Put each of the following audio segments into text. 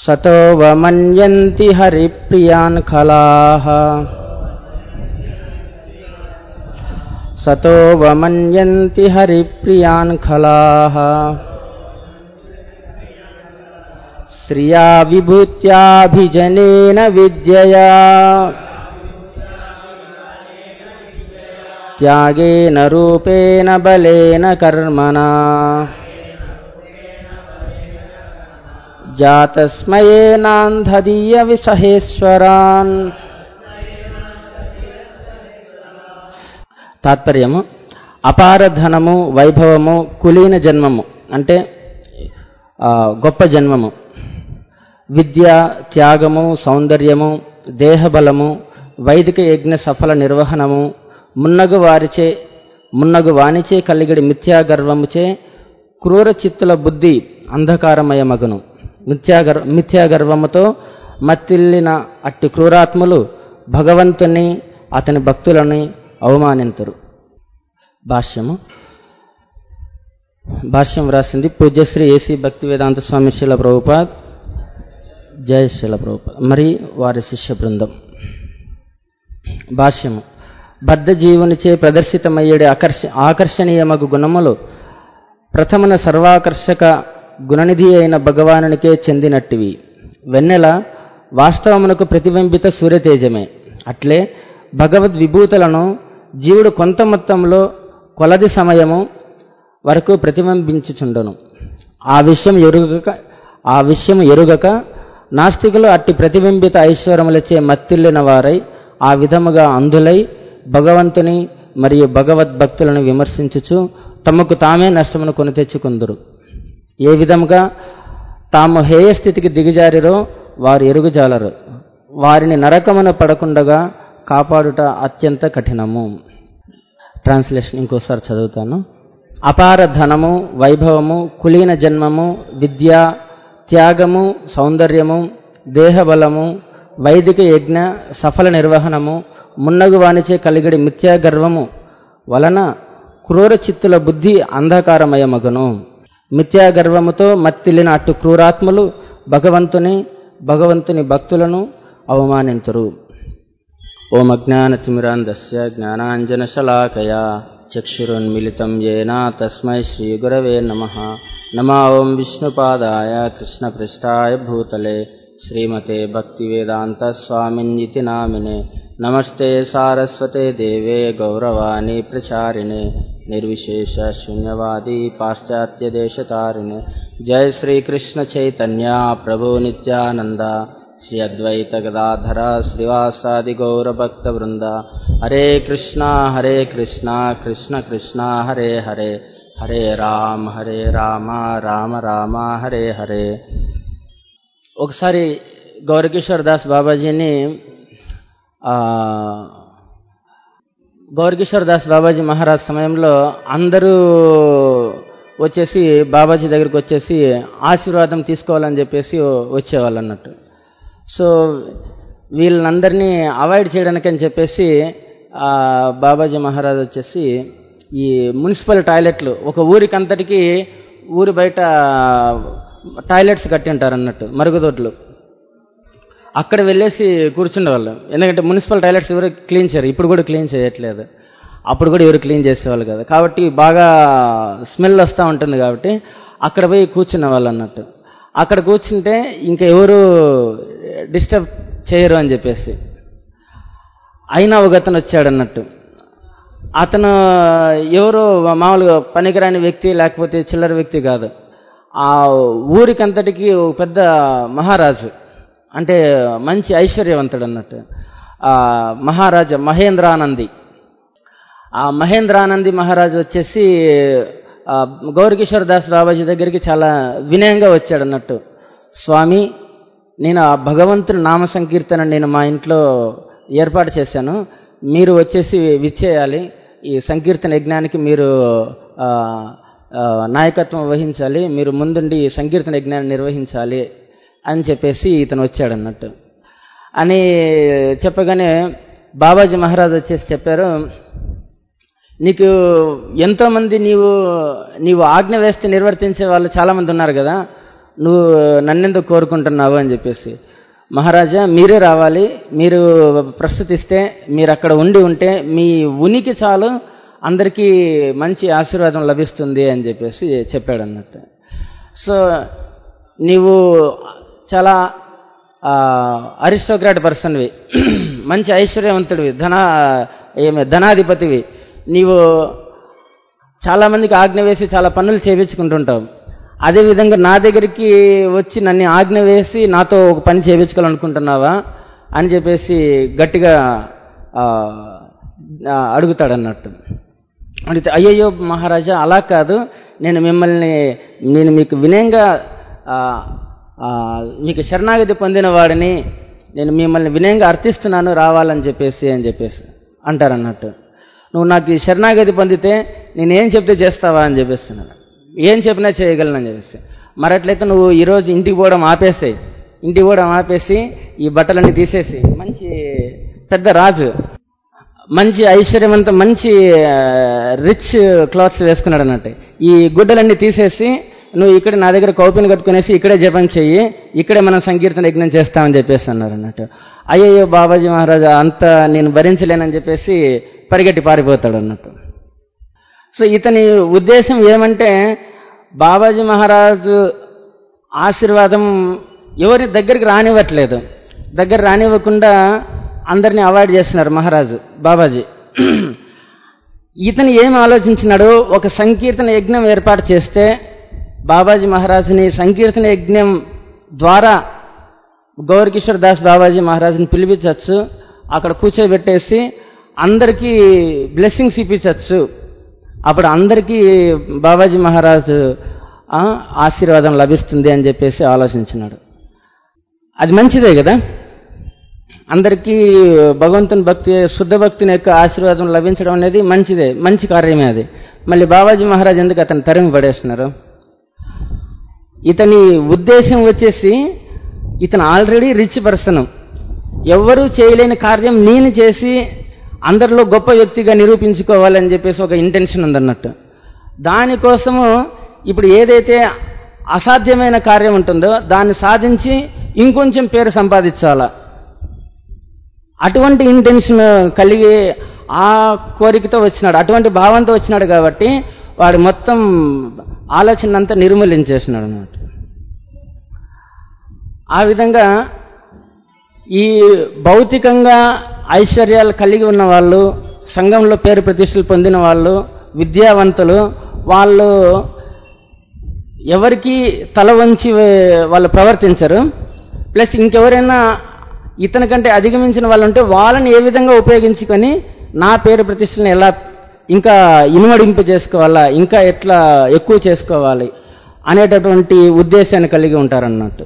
సతో వమన్యంతి హరిప్రియాన్ ఖలాః సతో వమన్యంతి హరిప్రియాన్ ఖలాః శ్రియా విభూత్యాభిజనేన విద్యయా త్యాగేన రూపేణ బలేన కర్మణా జాతస్మయేనాంధదీయ విసహేశ్వరాన్ తాత్పర్యము అపార ధనము వైభవము కులీన జన్మము అంటే ఆ, గొప్ప జన్మము విద్య త్యాగము సౌందర్యము దేహబలము వైదిక యజ్ఞ సఫల నిర్వహణము మున్నగు వారిచే మున్నగు వానిచే కలిగిడి మిథ్యాగర్వముచే క్రూర చిత్తుల బుద్ధి అంధకారమయమగును మిథ్యాగర్ మిథ్యాగర్వముతో మత్తిల్లిన అట్టి క్రూరాత్ములు భగవంతుని అతని భక్తులని అవమానింతురు భాష్యము భాష్యం వ్రాసింది పూజ్యశ్రీ ఏసీ భక్తి వేదాంత స్వామి శిల ప్రభుపాద్ జయ శిల ప్రభుపాద్ మరి వారి శిష్య బృందం భాష్యము బద్ధ జీవునిచే ప్రదర్శితమయ్యేడు ఆకర్ష ఆకర్షణీయమగు గుణములు ప్రథమన సర్వాకర్షక గుణనిధి అయిన భగవానునికే చెందినట్టివి వెన్నెల వాస్తవమునకు ప్రతిబింబిత సూర్యతేజమే అట్లే భగవద్ విభూతులను జీవుడు కొంత మొత్తంలో కొలది సమయము వరకు ప్రతిబింబించుచుండను ఆ విషయం ఎరుగక ఆ విషయం ఎరుగక నాస్తికులు అట్టి ప్రతిబింబిత ఐశ్వర్యములచే మత్తిల్లిన వారై ఆ విధముగా అంధులై భగవంతుని మరియు భగవద్భక్తులను విమర్శించుచు తమకు తామే నష్టమును కొని తెచ్చుకుందరు ఏ విధముగా తాము హేయ స్థితికి దిగజారిరో వారు ఎరుగుజాలరు వారిని నరకమున పడకుండగా కాపాడుట అత్యంత కఠినము ట్రాన్స్లేషన్ ఇంకోసారి చదువుతాను అపార ధనము వైభవము కులీన జన్మము విద్య త్యాగము సౌందర్యము దేహబలము వైదిక యజ్ఞ సఫల నిర్వహణము మున్నగు వానిచే కలిగడి మిథ్యాగర్వము వలన క్రూర చిత్తుల బుద్ధి అంధకారమయమగును మిథ్యాగర్వముతో మత్తిల్లిన అటు క్రూరాత్ములు భగవంతుని భగవంతుని భక్తులను అవమానింతురు ఓం అజ్ఞానతిమిరాంధస్య జ్ఞానాంజనశలాకయా చక్షురున్మిలితం ఏన తస్మై శ్రీగురవే నమ నమా ఓం విష్ణుపాదాయ కృష్ణపృష్ఠాయ భూతలే శ్రీమతే భక్తివేదాంత స్వామిన్యితి నామినే నమస్తే సారస్వతే దేవే గౌరవాణి ప్రచారిణే నిర్విశేష శూన్యవాది పాశ్చాత్య దేశతారిణే జయ శ్రీకృష్ణ చైతన్య ప్రభు నిత్యానంద శ్రీ అద్వైత గదాధర శ్రీవాసాది గౌరభక్త వృంద హరే కృష్ణ హరే కృష్ణ కృష్ణ కృష్ణ హరే హరే హరే రామ హరే రామ రామ రామ హరే హరే ఒకసారి గౌరకిషోర్ దాస్ బాబాజీని ఆ, గౌరకిషోర్ దాస్ బాబాజీ మహారాజ్ సమయంలో అందరూ వచ్చేసి బాబాజీ దగ్గరికి వచ్చేసి ఆశీర్వాదం తీసుకోవాలని చెప్పేసి వచ్చేవాళ్ళు అన్నట్టు సో వీళ్ళందరినీ అవాయిడ్ చేయడానికి అని చెప్పేసి ఆ, బాబాజీ మహారాజ్ వచ్చేసి ఈ మున్సిపల్ టాయిలెట్లు ఒక ఊరికంతటికి ఊరి బయట టాయిలెట్స్ కట్టి ఉంటారు అన్నట్టు మరుగుదొడ్లు అక్కడ వెళ్ళేసి కూర్చుండేవాళ్ళు ఎందుకంటే మున్సిపల్ టాయిలెట్స్ ఎవరు క్లీన్ చేయరు ఇప్పుడు కూడా క్లీన్ చేయట్లేదు అప్పుడు కూడా ఎవరు క్లీన్ చేసేవాళ్ళు కదా కాబట్టి బాగా స్మెల్ వస్తూ ఉంటుంది కాబట్టి అక్కడ పోయి కూర్చునే వాళ్ళు అన్నట్టు అక్కడ కూర్చుంటే ఇంకా ఎవరు డిస్టర్బ్ చేయరు అని చెప్పేసి అయినా ఒక అతను వచ్చాడు అన్నట్టు అతను ఎవరు మామూలుగా పనికిరాని వ్యక్తి లేకపోతే చిల్లర వ్యక్తి కాదు ఆ ఊరికంతటికి ఒక పెద్ద మహారాజు అంటే మంచి ఐశ్వర్యవంతుడు అన్నట్టు ఆ మహారాజా మహేంద్రానంది ఆ మహేంద్రానంది మహారాజు వచ్చేసి ఆ, గౌరకిషోర్ దాస్ బాబాజీ దగ్గరికి చాలా వినయంగా వచ్చాడు అన్నట్టు స్వామి నేను ఆ భగవంతుని నామ సంకీర్తన నేను మా ఇంట్లో ఏర్పాటు చేశాను మీరు వచ్చేసి విచ్చేయాలి ఈ సంకీర్తన యజ్ఞానికి మీరు ఆ, ఆ, నాయకత్వం వహించాలి మీరు ముందుండి ఈ సంకీర్తన యజ్ఞాన్ని నిర్వహించాలి అని చెప్పేసి ఇతను వచ్చాడు అన్నట్టు అని చెప్పగానే బాబాజీ మహారాజ్ వచ్చేసి చెప్పారు నీకు ఎంతోమంది నీవు నీవు ఆజ్ఞ వేస్తే నిర్వర్తించే వాళ్ళు చాలామంది ఉన్నారు కదా నువ్వు నన్నెందుకు కోరుకుంటున్నావు అని చెప్పేసి మహారాజా మీరే రావాలి మీరు ప్రస్తుతిస్తే మీరు అక్కడ ఉండి ఉంటే మీ ఉనికి చాలు అందరికీ మంచి ఆశీర్వాదం లభిస్తుంది అని చెప్పేసి చెప్పాడు అన్నట్టు సో నీవు చాలా అరిస్టోక్రాట్ పర్సన్వి మంచి ఐశ్వర్యవంతుడివి ధన ఏమి ధనాధిపతివి నీవు చాలా మందికి ఆజ్ఞ వేసి చాలా పనులు చేయించుకుంటుంటావు అదేవిధంగా నా దగ్గరికి వచ్చి నన్ను ఆజ్ఞ వేసి నాతో ఒక పని చేయించుకోవాలనుకుంటున్నావా అని చెప్పేసి గట్టిగా ఆ, ఆ, అడుగుతాడన్నట్టు అడిగితే అయ్యయ్యో మహారాజా అలా కాదు నేను మిమ్మల్ని నేను మీకు వినయంగా ఆ, ఆ, మీకు శరణాగతి పొందిన వాడిని నేను మిమ్మల్ని వినయంగా అర్థిస్తున్నాను రావాలని చెప్పేసి అని చెప్పేసి అంటారన్నట్టు నువ్వు నాకు ఈ శరణాగతి పొందితే నేనేం చెప్తే చేస్తావా అని చెప్పేస్తున్నాను ఏం చెప్పినా చేయగలను అని చెప్పేసి మరి అట్లయితే నువ్వు ఈరోజు ఇంటికి పోవడం ఆపేసాయి ఇంటికి పోవడం ఆపేసి ఈ బట్టలన్నీ తీసేసి మంచి పెద్ద రాజు మంచి ఐశ్వర్యవంత మంచి రిచ్ క్లాత్స్ వేసుకున్నాడు అన్నట్టు ఈ గుడ్డలన్నీ తీసేసి నువ్వు ఇక్కడ నా దగ్గర కౌపిని కట్టుకునేసి ఇక్కడే జపం చెయ్యి ఇక్కడే మనం సంకీర్తన యజ్ఞం చేస్తామని చెప్పేసి అన్నారు అన్నట్టు అయ్యయ్యో బాబాజీ మహారాజా అంత నేను భరించలేనని చెప్పేసి పరిగెట్టి పారిపోతాడు అన్నట్టు సో ఇతని ఉద్దేశం ఏమంటే బాబాజీ మహారాజు ఆశీర్వాదం ఎవరి దగ్గరికి రానివ్వట్లేదు దగ్గర రానివ్వకుండా అందరినీ అవాయిడ్ చేస్తున్నారు మహారాజు బాబాజీ ఇతను ఏం ఆలోచించినాడు ఒక సంకీర్తన యజ్ఞం ఏర్పాటు చేస్తే బాబాజీ మహారాజుని సంకీర్తన యజ్ఞం ద్వారా గౌరకిషోర్ దాస్ బాబాజీ మహారాజుని పిలిపించవచ్చు అక్కడ కూర్చోబెట్టేసి అందరికీ బ్లెస్సింగ్స్ ఇప్పించవచ్చు అప్పుడు అందరికీ బాబాజీ మహారాజు ఆ, ఆశీర్వాదం లభిస్తుంది అని చెప్పేసి ఆలోచించినాడు అది మంచిదే కదా అందరికీ భగవంతుని భక్తి శుద్ధ భక్తుని యొక్క ఆశీర్వాదం లభించడం అనేది మంచిదే మంచి కార్యమే అది మళ్ళీ బాబాజీ మహారాజ్ ఎందుకు అతను తరిమి పడేస్తున్నారు ఇతని ఉద్దేశం వచ్చేసి ఇతను ఆల్రెడీ రిచ్ పర్సన్ ఎవ్వరూ చేయలేని కార్యం నేను చేసి అందరిలో గొప్ప వ్యక్తిగా నిరూపించుకోవాలని చెప్పేసి ఒక ఇంటెన్షన్ ఉందన్నట్టు దానికోసము ఇప్పుడు ఏదైతే అసాధ్యమైన కార్యం ఉంటుందో దాన్ని సాధించి ఇంకొంచెం పేరు సంపాదించాలా అటువంటి ఇంటెన్షన్ కలిగి ఆ కోరికతో వచ్చినాడు అటువంటి భావంతో వచ్చినాడు కాబట్టి వాడు మొత్తం ఆలోచన అంతా నిర్మూలించేసినాడు అన్నమాట ఆ విధంగా ఈ భౌతికంగా ఐశ్వర్యాలు కలిగి ఉన్న వాళ్ళు సంఘంలో పేరు ప్రతిష్టలు పొందిన వాళ్ళు విద్యావంతులు వాళ్ళు ఎవరికి తల వంచి వాళ్ళు ప్రవర్తించరు ప్లస్ ఇంకెవరైనా ఇతని కంటే అధిగమించిన వాళ్ళు ఉంటే వాళ్ళని ఏ విధంగా ఉపయోగించుకొని నా పేరు ప్రతిష్టలను ఎలా ఇంకా ఇనుమడింపు చేసుకోవాలా ఇంకా ఎట్లా ఎక్కువ చేసుకోవాలి అనేటటువంటి ఉద్దేశాన్ని కలిగి ఉంటారన్నట్టు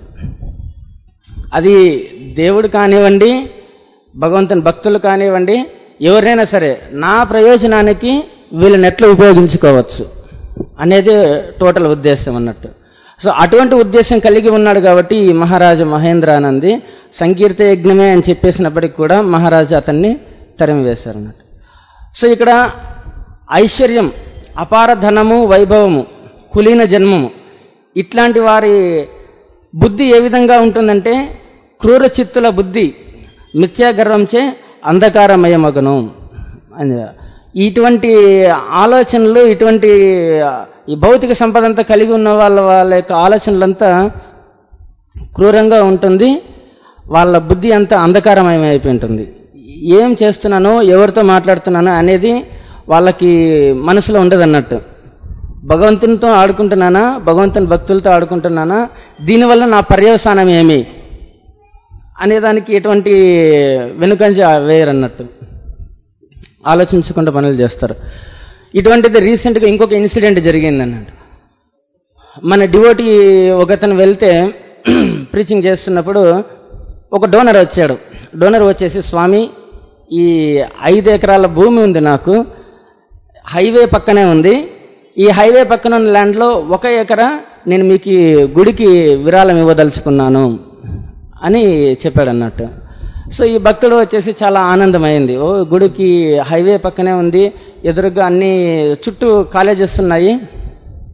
అది దేవుడు కానివ్వండి భగవంతుని భక్తులు కానివ్వండి ఎవరైనా సరే నా ప్రయోజనానికి వీళ్ళని ఎట్లా ఉపయోగించుకోవచ్చు అనేది టోటల్ ఉద్దేశం అన్నట్టు సో అటువంటి ఉద్దేశం కలిగి ఉన్నాడు కాబట్టి ఈ మహారాజు మహేంద్రానంది సంకీర్త యజ్ఞమే అని చెప్పేసినప్పటికీ కూడా మహారాజు అతన్ని తరిమి వేశారు అన్నట్టు సో ఇక్కడ ఐశ్వర్యం అపార ధనము వైభవము కులీన జన్మము ఇట్లాంటి వారి బుద్ధి ఏ విధంగా ఉంటుందంటే క్రూర చిత్తుల బుద్ధి మిథ్యాగర్వంచే అంధకారమయమగను అని ఇటువంటి ఆలోచనలు ఇటువంటి ఈ భౌతిక సంపద అంతా కలిగి ఉన్న వాళ్ళ వాళ్ళ యొక్క ఆలోచనలంతా క్రూరంగా ఉంటుంది వాళ్ళ బుద్ధి అంతా అంధకారమయమైపోయి ఉంటుంది ఏం చేస్తున్నానో ఎవరితో మాట్లాడుతున్నానో అనేది వాళ్ళకి మనసులో ఉండదు అన్నట్టు భగవంతునితో ఆడుకుంటున్నానా భగవంతుని భక్తులతో ఆడుకుంటున్నానా దీనివల్ల నా పర్యవసానం ఏమి అనేదానికి ఎటువంటి వెనుకంజ వేయరన్నట్టు ఆలోచించకుండా పనులు చేస్తారు ఇటువంటిది రీసెంట్గా ఇంకొక ఇన్సిడెంట్ జరిగింది అన్నట్టు మన డివోటీ ఒకతను వెళ్తే ప్రీచింగ్ చేస్తున్నప్పుడు ఒక డోనర్ వచ్చాడు డోనర్ వచ్చేసి స్వామి ఈ ఐదు ఎకరాల భూమి ఉంది నాకు హైవే పక్కనే ఉంది ఈ హైవే పక్కన ఉన్న ల్యాండ్లో ఒక ఎకరా నేను మీకు ఈ గుడికి విరాళం ఇవ్వదలుచుకున్నాను అని చెప్పాడు అన్నట్టు సో ఈ భక్తుడు వచ్చేసి చాలా ఆనందమైంది ఓ గుడికి హైవే పక్కనే ఉంది ఎదురుగా అన్ని చుట్టూ కాలేజెస్ ఉన్నాయి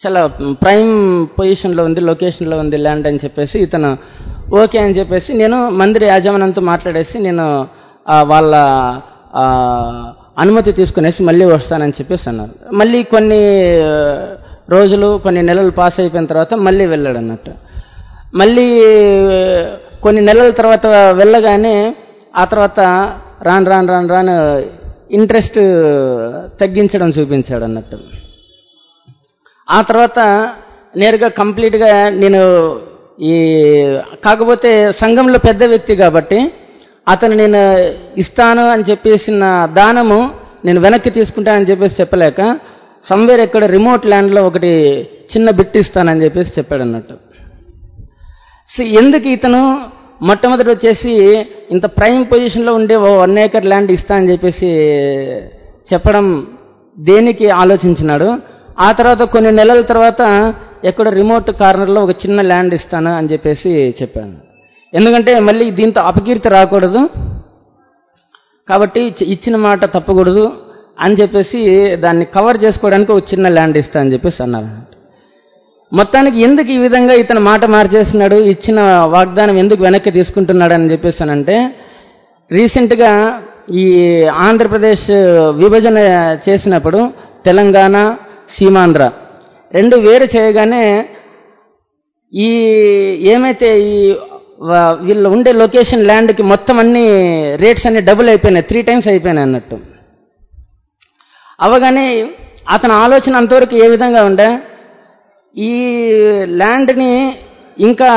చాలా ప్రైమ్ పొజిషన్లో ఉంది లొకేషన్లో ఉంది ల్యాండ్ అని చెప్పేసి ఇతను ఓకే అని చెప్పేసి నేను మందిర యాజమాన్యంతో మాట్లాడేసి నేను ఆ, వాళ్ళ ఆ, అనుమతి తీసుకునేసి మళ్ళీ వస్తానని చెప్పేసి అన్నారు మళ్ళీ కొన్ని ఆ, రోజులు కొన్ని నెలలు పాస్ అయిపోయిన తర్వాత మళ్ళీ వెళ్ళాడు అన్నట్టు మళ్ళీ కొన్ని నెలల తర్వాత వెళ్ళగానే ఆ తర్వాత రాను రాను రాను రాను ఇంట్రెస్ట్ తగ్గించడం చూపించాడు అన్నట్టు ఆ తర్వాత నేరుగా కంప్లీట్గా నేను ఈ కాకపోతే సంఘంలో పెద్ద వ్యక్తి కాబట్టి అతను నేను ఇస్తాను అని చెప్పేసిన దానము నేను వెనక్కి తీసుకుంటానని చెప్పేసి చెప్పలేక సంవేర్ ఎక్కడ రిమోట్ ల్యాండ్లో ఒకటి చిన్న బిట్ ఇస్తానని చెప్పేసి చెప్పాడు అన్నట్టు సో ఎందుకు ఇతను మొట్టమొదటి వచ్చేసి ఇంత ప్రైమ్ పొజిషన్లో ఉండే ఓ వన్ ఏకర్ ల్యాండ్ ఇస్తా అని చెప్పేసి చెప్పడం దేనికి ఆలోచించినాడు ఆ తర్వాత కొన్ని నెలల తర్వాత ఎక్కడ రిమోట్ కార్నర్లో ఒక చిన్న ల్యాండ్ ఇస్తాను అని చెప్పేసి చెప్పాను ఎందుకంటే మళ్ళీ దీంతో అపకీర్తి రాకూడదు కాబట్టి ఇచ్చి- ఇచ్చిన మాట తప్పకూడదు అని చెప్పేసి దాన్ని కవర్ చేసుకోవడానికి ఒక చిన్న ల్యాండ్ ఇస్తా అని చెప్పేసి అన్నారు మొత్తానికి ఎందుకు ఈ విధంగా ఇతను మాట మార్చేస్తున్నాడు ఇచ్చిన వాగ్దానం ఎందుకు వెనక్కి తీసుకుంటున్నాడు అని చెప్పేసానంటే రీసెంట్గా ఈ ఆంధ్రప్రదేశ్ విభజన చేసినప్పుడు తెలంగాణ సీమాంధ్ర రెండు వేరు చేయగానే ఈ ఏమైతే ఈ వా- వీళ్ళు ఉండే లొకేషన్ ల్యాండ్కి మొత్తం అన్ని రేట్స్ అన్ని డబుల్ అయిపోయినాయి త్రీ టైమ్స్ అయిపోయినాయి అన్నట్టు అవగానే అతని ఆలోచన అంతవరకు ఏ విధంగా ఉండే ఈ ల్యాండ్ని ఇంకా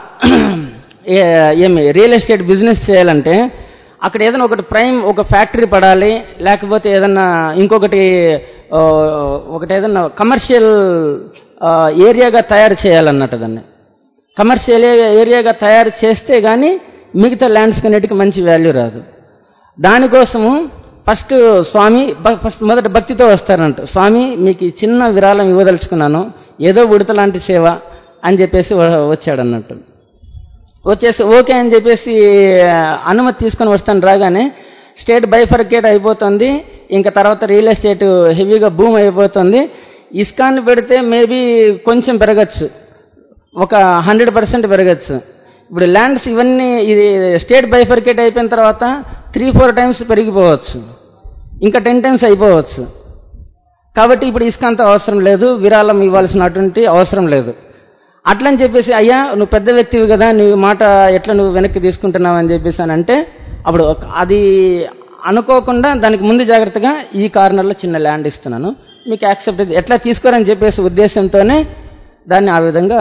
ఏ- ఏమి రియల్ ఎస్టేట్ బిజినెస్ చేయాలంటే అక్కడ ఏదైనా ఒకటి ప్రైమ్ ఒక ఫ్యాక్టరీ పడాలి లేకపోతే ఏదన్నా ఇంకొకటి ఆ, ఒకటి ఏదన్నా కమర్షియల్ ఏరియాగా తయారు చేయాలన్నట్టు దాన్ని కమర్షియల్ ఏరియాగా తయారు చేస్తే కానీ మిగతా ల్యాండ్స్ కన్నిటికి మంచి వాల్యూ రాదు దానికోసము ఫస్ట్ స్వామి బ- ఫస్ట్ మొదట భక్తితో వస్తారంట స్వామి మీకు ఈ చిన్న విరాళం ఇవ్వదలుచుకున్నాను ఏదో ఉడత లాంటి సేవ అని చెప్పేసి వ- వచ్చాడు అన్నట్టు వచ్చేసి ఓకే అని చెప్పేసి ఆ, అనుమతి తీసుకొని వస్తాను రాగానే స్టేట్ బైఫర్కేట్ అయిపోతుంది ఇంకా తర్వాత రియల్ ఎస్టేట్ హెవీగా భూమి అయిపోతుంది ఇస్కాన్ పెడితే మేబీ కొంచెం పెరగచ్చు ఒక హండ్రెడ్ పర్సెంట్ పెరగచ్చు ఇప్పుడు ల్యాండ్స్ ఇవన్నీ ఇది స్టేట్ బైఫర్కేట్ అయిపోయిన తర్వాత త్రీ ఫోర్ టైమ్స్ పెరిగిపోవచ్చు ఇంకా టెన్ టైమ్స్ అయిపోవచ్చు కాబట్టి ఇప్పుడు ఇసుక అంత అవసరం లేదు విరాళం ఇవ్వాల్సినటువంటి అవసరం లేదు అట్లని చెప్పేసి అయ్యా నువ్వు పెద్ద వ్యక్తివి కదా నీ మాట ఎట్లా నువ్వు వెనక్కి తీసుకుంటున్నావు అని చెప్పేసి అని అంటే అప్పుడు ఒక- అది అనుకోకుండా దానికి ముందు జాగ్రత్తగా ఈ కార్నర్లో చిన్న ల్యాండ్ ఇస్తున్నాను మీకు యాక్సెప్ట్ ఎట్లా తీసుకోరని చెప్పేసి ఉద్దేశంతోనే దాన్ని ఆ విధంగా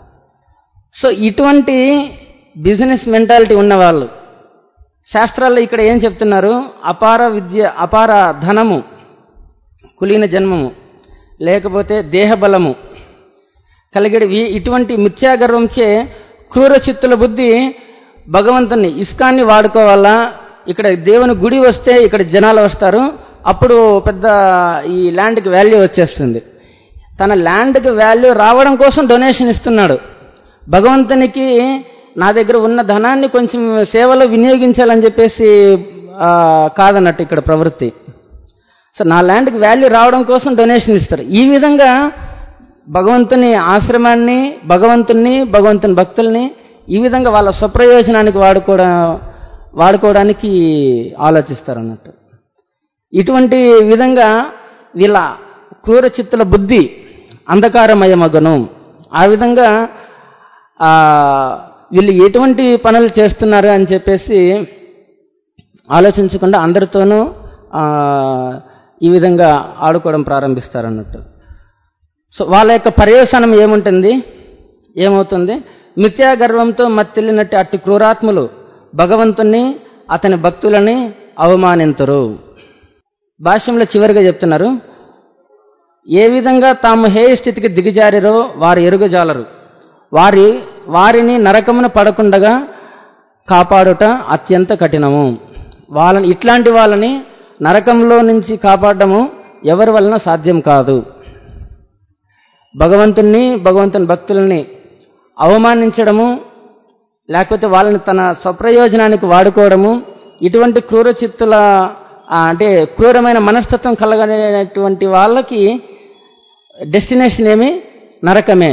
సో ఇటువంటి బిజినెస్ మెంటాలిటీ ఉన్నవాళ్ళు శాస్త్రాల్లో ఇక్కడ ఏం చెప్తున్నారు అపార విద్య అపార ధనము కులీన జన్మము లేకపోతే దేహబలము కలిగడి ఈ- ఇటువంటి మిథ్యాగర్వంచే క్రూర చిత్తుల బుద్ధి భగవంతుని ఇస్కాన్ని వాడుకోవాలా ఇక్కడ దేవుని గుడి వస్తే ఇక్కడ జనాలు వస్తారు అప్పుడు పెద్ద ఈ ల్యాండ్కి వాల్యూ వచ్చేస్తుంది తన ల్యాండ్కి వాల్యూ రావడం కోసం డొనేషన్ ఇస్తున్నాడు భగవంతునికి నా దగ్గర ఉన్న ధనాన్ని కొంచెం సేవలో వినియోగించాలని చెప్పేసి ఆ, కాదన్నట్టు ఇక్కడ ప్రవృత్తి సో నా ల్యాండ్కి వాల్యూ రావడం కోసం డొనేషన్ ఇస్తారు ఈ విధంగా భగవంతుని ఆశ్రమాన్ని భగవంతుణ్ణి భగవంతుని భక్తుల్ని ఈ విధంగా వాళ్ళ స్వప్రయోజనానికి వాడుకోవడం వాడుకోవడానికి ఆలోచిస్తారు అన్నట్టు ఇటువంటి విధంగా వీళ్ళ క్రూర చిత్తుల బుద్ధి అంధకారమయమగను ఆ విధంగా ఆ, వీళ్ళు ఎటువంటి పనులు చేస్తున్నారు అని చెప్పేసి ఆలోచించకుండా అందరితోనూ ఆ, ఈ విధంగా ఆడుకోవడం ప్రారంభిస్తారు అన్నట్టు సో వాళ్ళ యొక్క పర్యవసానం ఏముంటుంది ఏమవుతుంది మిథ్యా గర్వంతో మత్తిల్లినట్టు అట్టి క్రూరాత్ములు భగవంతుణ్ణి అతని భక్తులని అవమానించరు భాష్యంలో చివరిగా చెప్తున్నారు ఏ విధంగా తాము హేయ స్థితికి దిగజారిరో వారు ఎరుగజాలరు వారి వారిని నరకమున పడకుండగా కాపాడుట అత్యంత కఠినము వాళ్ళని ఇట్లాంటి వాళ్ళని నరకంలో నుంచి కాపాడటము ఎవరి వలన సాధ్యం కాదు భగవంతుణ్ణి భగవంతుని భక్తుల్ని అవమానించడము లేకపోతే వాళ్ళని తన స్వప్రయోజనానికి వాడుకోవడము ఇటువంటి క్రూర చిత్తుల ఆ, అంటే క్రూరమైన మనస్తత్వం కలగనేటువంటి వాళ్ళకి డెస్టినేషన్ ఏమి నరకమే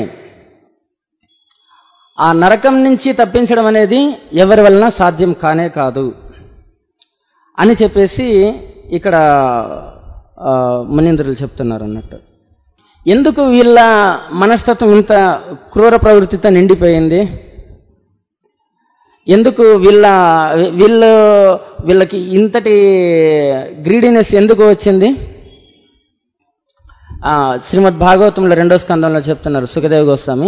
ఆ నరకం నుంచి తప్పించడం అనేది ఎవరి వలన సాధ్యం కానే కాదు అని చెప్పేసి ఇక్కడ ఆ, మునీంద్రులు చెప్తున్నారు అన్నట్టు ఎందుకు వీళ్ళ మనస్తత్వం ఇంత క్రూర ప్రవృత్తితో నిండిపోయింది ఎందుకు వీళ్ళ వీళ్ళు వీళ్ళకి ఇంతటి గ్రీడీనెస్ ఎందుకు వచ్చింది ఆ, శ్రీమద్ భాగవతంలో రెండో స్కందంలో చెప్తున్నారు సుఖదేవ గోస్వామి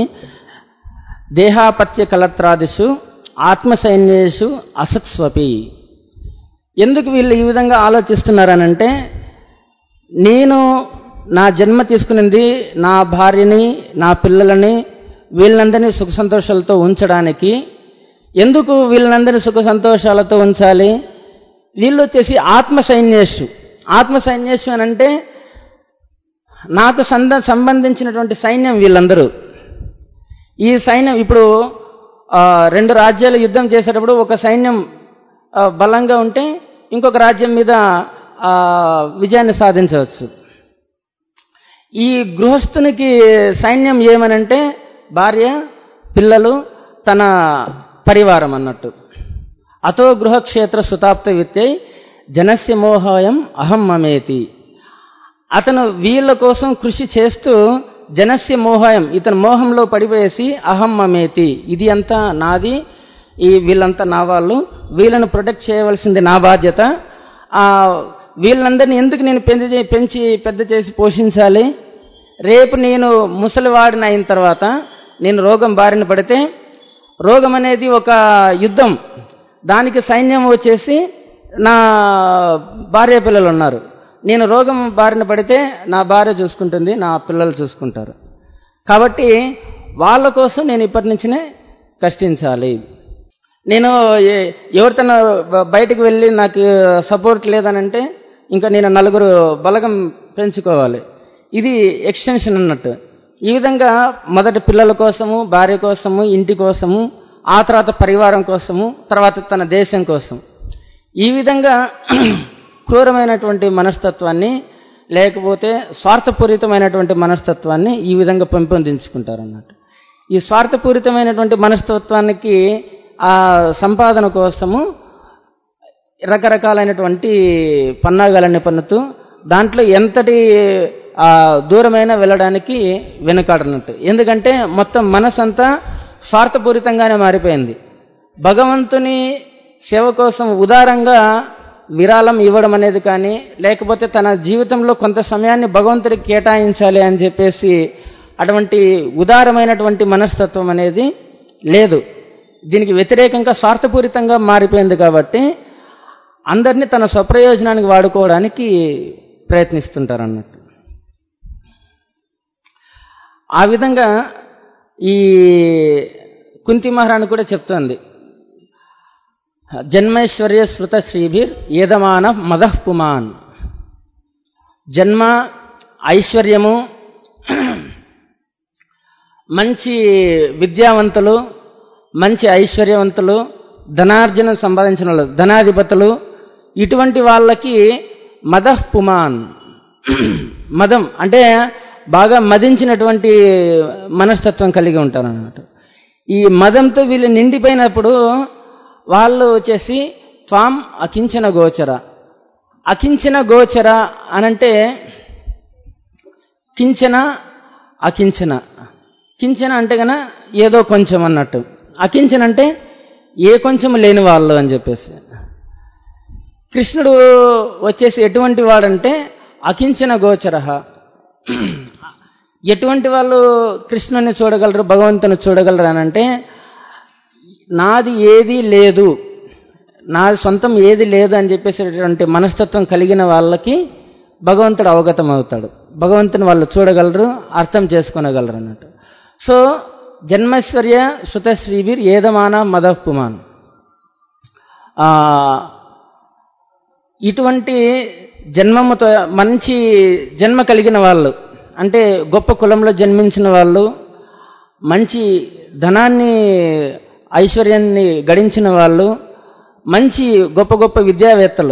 దేహాపత్య కలత్రాదిషు ఆత్మ సైన్యేషు అసత్స్వపి ఎందుకు వీళ్ళు ఈ విధంగా ఆలోచిస్తున్నారనంటే నేను నా జన్మ తీసుకునింది నా భార్యని నా పిల్లలని వీళ్ళందరినీ సుఖ సంతోషాలతో ఉంచడానికి ఎందుకు వీళ్ళందరినీ సుఖ సంతోషాలతో ఉంచాలి వీళ్ళు వచ్చేసి ఆత్మ సైన్యేషు ఆత్మ సైన్యేషు అని అంటే నాకు సంద సంబంధించినటువంటి సైన్యం వీళ్ళందరూ ఈ సైన్యం ఇప్పుడు ఆ, రెండు రాజ్యాలు యుద్ధం చేసేటప్పుడు ఒక సైన్యం ఆ, బలంగా ఉంటే ఇంకొక రాజ్యం మీద ఆ, విజయాన్ని సాధించవచ్చు ఈ గృహస్థునికి సైన్యం ఏమనంటే భార్య పిల్లలు తన పరివారం అన్నట్టు అతో గృహక్షేత్ర సుతాప్త విత్యై జనస్య మోహాయం అహం మమేతి అతను వీళ్ళ కోసం కృషి చేస్తూ జనస్య మోహాయం ఇతను మోహంలో పడిపోయేసి అహం మమేతి ఇది అంతా నాది ఈ వీళ్ళంతా నా వాళ్ళు వీళ్ళను ప్రొటెక్ట్ చేయవలసింది నా బాధ్యత ఆ వీళ్ళందరినీ ఎందుకు నేను పెంచి పెంచి పెద్ద చేసి పోషించాలి రేపు నేను ముసలివాడిని అయిన తర్వాత నేను రోగం బారిన పడితే రోగం అనేది ఒక యుద్ధం దానికి సైన్యం వచ్చేసి నా భార్య పిల్లలు ఉన్నారు నేను రోగం బారిన పడితే నా భార్య చూసుకుంటుంది నా పిల్లలు చూసుకుంటారు కాబట్టి వాళ్ళ కోసం నేను ఇప్పటి నుంచినే కష్టించాలి నేను ఏ- ఎవరితోనో బ- బయటకు వెళ్ళి నాకు సపోర్ట్ లేదనంటే ఇంకా నేను నలుగురు బలగం పెంచుకోవాలి ఇది ఎక్స్టెన్షన్ అన్నట్టు ఈ విధంగా మొదట పిల్లల కోసము భార్య కోసము ఇంటి కోసము ఆ తర్వాత పరివారం కోసము తర్వాత తన దేశం కోసం ఈ విధంగా క్రూరమైనటువంటి మనస్తత్వాన్ని లేకపోతే స్వార్థపూరితమైనటువంటి మనస్తత్వాన్ని ఈ విధంగా పెంపొందించుకుంటారు అన్నట్టు ఈ స్వార్థపూరితమైనటువంటి మనస్తత్వానికి ఆ సంపాదన కోసము రకరకాలైనటువంటి పన్నాగాలన్నీ పన్నుతూ దాంట్లో ఎంతటి ఆ, దూరమైన వెళ్ళడానికి వెనుకాడనట్టు ఎందుకంటే మొత్తం మనసంతా స్వార్థపూరితంగానే మారిపోయింది భగవంతుని సేవ కోసం ఉదారంగా విరాళం ఇవ్వడం అనేది కానీ లేకపోతే తన జీవితంలో కొంత సమయాన్ని భగవంతుడికి కేటాయించాలి అని చెప్పేసి అటువంటి ఉదారమైనటువంటి మనస్తత్వం అనేది లేదు దీనికి వ్యతిరేకంగా స్వార్థపూరితంగా మారిపోయింది కాబట్టి అందరినీ తన స్వప్రయోజనానికి వాడుకోవడానికి ప్రయత్నిస్తుంటారు అన్నట్టు ఆ విధంగా ఈ కుంతి మహారాణి కూడా చెప్తోంది జన్మైశ్వర్య శృత శ్రీభిర్ ఏదమాన మదః పుమాన్ జన్మ ఐశ్వర్యము మంచి విద్యావంతులు మంచి ఐశ్వర్యవంతులు ధనార్జన సంపాదించిన వాళ్ళు ధనాధిపతులు ఇటువంటి వాళ్ళకి మదః పుమాన్ మదం అంటే బాగా మదించినటువంటి మనస్తత్వం కలిగి ఉంటారు అన్నమాట ఈ మదంతో వీళ్ళు నిండిపోయినప్పుడు వాళ్ళు వచ్చేసి త్వాం అకించిన గోచర అకించిన గోచర అనంటే కించన అకించన కించన అంటే గన ఏదో కొంచెం అన్నట్టు అకించన అంటే ఏ కొంచెం లేని వాళ్ళు అని చెప్పేసి కృష్ణుడు వచ్చేసి ఎటువంటి వాడంటే అకించిన గోచర ఎటువంటి వాళ్ళు కృష్ణుని చూడగలరు భగవంతుని చూడగలరు అని అంటే నాది ఏది లేదు నా సొంతం ఏది లేదు అని చెప్పేసేటటువంటి మనస్తత్వం కలిగిన వాళ్ళకి భగవంతుడు అవగతం అవుతాడు భగవంతుని వాళ్ళు చూడగలరు అర్థం చేసుకునగలరు అన్నట్టు సో జన్మైశ్వర్య శృతశ్రీవీర్ ఏదమాన మదపుమాన్ ఇటువంటి జన్మముతో మంచి జన్మ కలిగిన వాళ్ళు అంటే గొప్ప కులంలో జన్మించిన వాళ్ళు మంచి ధనాన్ని ఐశ్వర్యాన్ని గడించిన వాళ్ళు మంచి గొప్ప గొప్ప విద్యావేత్తలు